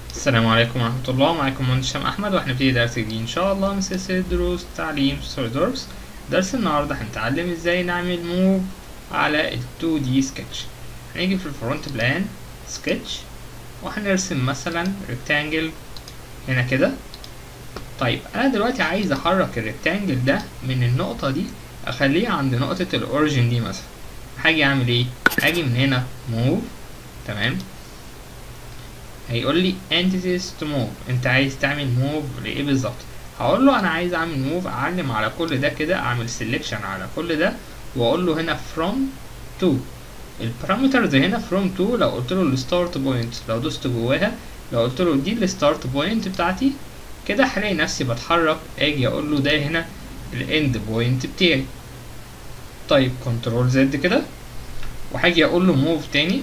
السلام عليكم ورحمة الله معاكم مهندس هشام أحمد وهنبتدي درس جديد إن شاء الله من سلسلة دروس تعليم سوليدوركس درس النهاردة هنتعلم ازاي نعمل موف على ال 2D سكتش هنيجي في الفرونت بلان سكتش وهنرسم مثلا ريكتانجل هنا كده طيب أنا دلوقتي عايز أحرك الريكتانجل ده من النقطة دي أخليه عند نقطة الأوريجين دي مثلا هاجي أعمل إيه؟ هاجي من هنا موف تمام هيقول لي entities to move انت عايز تعمل موف لايه بالظبط هقول له انا عايز اعمل موف اعلم على كل ده كده اعمل سيلكشن على كل ده واقول له هنا from to البارامترز هنا from to لو قلت له الستارت بوينت لو دوست جواها لو قلت له دي الستارت بوينت بتاعتي كده هلاقي نفسي بتحرك اجي اقول له ده هنا الاند بوينت بتاعي طيب كنترول زد كده وهاجي اقول له موف تاني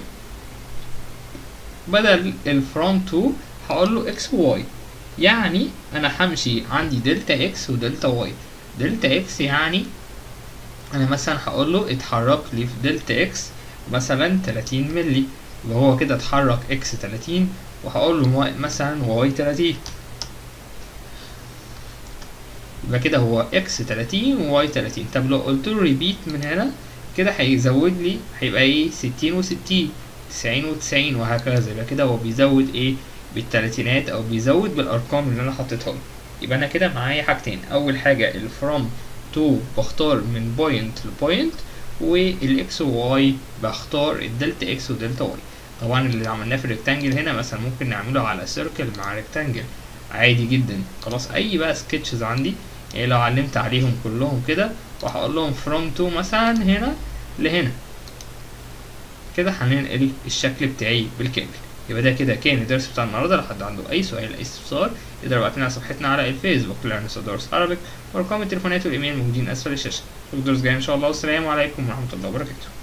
بدل الفرونت 2 هقول له اكس وواي يعني انا همشي عندي دلتا اكس ودلتا واي دلتا اكس يعني انا مثلا هقول له اتحرك لي في دلتا اكس مثلا 30 ملي يبقى هو كده اتحرك اكس 30 وهقول له مثلا واي 30 يبقى كده هو اكس 30 وواي 30 طب لو قلت له ريبيت من هنا كده هيزود لي هيبقى ايه 60 و60 تسعين وتسعين وهكذا يبقى كده هو بيزود ايه بالتلاتينات او بيزود بالارقام اللي انا حطيتها له يبقى انا كده معايا حاجتين اول حاجه الفروم تو بختار من بوينت لبوينت والاكس وواي بختار الدلتا اكس ودلتا واي طبعا اللي عملناه في الريكتانجل هنا مثلا ممكن نعمله على سيركل مع ريكتانجل عادي جدا خلاص اي بقى سكتشز عندي يعني لو علمت عليهم كلهم كده وهقول لهم فروم تو مثلا هنا لهنا كده هننقل الشكل بتاعي بالكامل يبقى ده كده كان الدرس بتاع النهارده لو حد عنده اي سؤال اي استفسار يقدر يبعت لنا على صفحتنا على الفيسبوك ليرن درس عربيك وارقام التليفونات والايميل موجودين اسفل الشاشه في الدرس جاي ان شاء الله والسلام عليكم ورحمه الله وبركاته